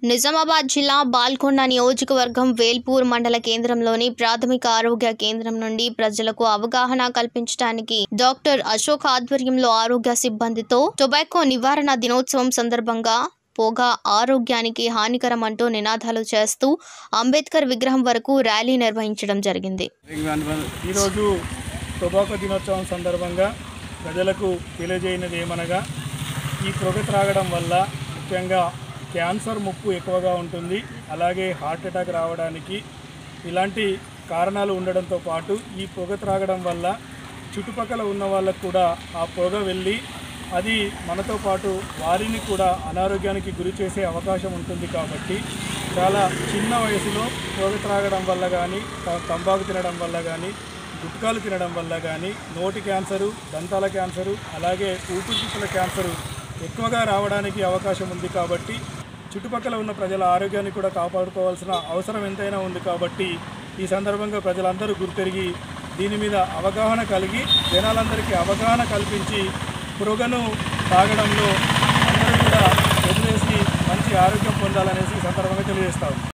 నిజామాబాద్ జిల్లా బాల్కొండ నియోజకవర్గం వేల్పూర్ మండల కేంద్రంలోని ప్రాథమిక ఆరోగ్య కేంద్రం నుండి ప్రజలకు అవగాహన కల్పించడానికి డాక్టర్ అశోక్ ఆధ్వర్యంలో ఆరోగ్య సిబ్బందితో టొబాకో నివారణ దినోత్సవం సందర్భంగా పొగ ఆరోగ్యానికి హానికరం అంటూ నినాదాలు చేస్తూ అంబేద్కర్ విగ్రహం వరకు ర్యాలీ నిర్వహించడం జరిగింది ఈరోజు టొబాకో దినోత్సవం సందర్భంగా ప్రజలకు తెలియజేయనిది ఏమనగా ఈ పొగ త్రాగడం వల్ల ముఖ్యంగా క్యాన్సర్ ముప్పు ఎక్కువగా ఉంటుంది అలాగే హార్ట్ అటాక్ రావడానికి ఇలాంటి కారణాలు ఉండడంతో పాటు ఈ పొగ త్రాగడం వల్ల చుట్టుపక్కల ఉన్న వాళ్ళకు కూడా ఆ పొగ వెళ్ళి అది మనతో పాటు వారిని కూడా అనారోగ్యానికి గురి చేసే అవకాశం ఉంటుంది కాబట్టి చాలా చిన్న వయసులో పొగ త్రాగడం వల్ల కానీ తంబాకు తినడం వల్ల కానీ గుట్కాలు తినడం వల్ల కానీ నోటి క్యాన్సరు దంతాల క్యాన్సరు అలాగే ఊపిరితిత్తుల క్యాన్సరు ఎక్కువగా రావడానికి అవకాశం ఉంది కాబట్టి చుట్టుపక్కల ఉన్న ప్రజల ఆరోగ్యాన్ని కూడా కాపాడుకోవాల్సిన అవసరం ఎంతైనా ఉంది కాబట్టి ఈ సందర్భంగా ప్రజలందరూ గుర్తెరిగి దీని మీద అవగాహన కలిగి జనాలందరికీ అవగాహన కల్పించి పొగను తాగడంలో అందరూ కూడా వదిలేసి మంచి ఆరోగ్యం పొందాలనేసి ఈ సందర్భంగా తెలియజేస్తాము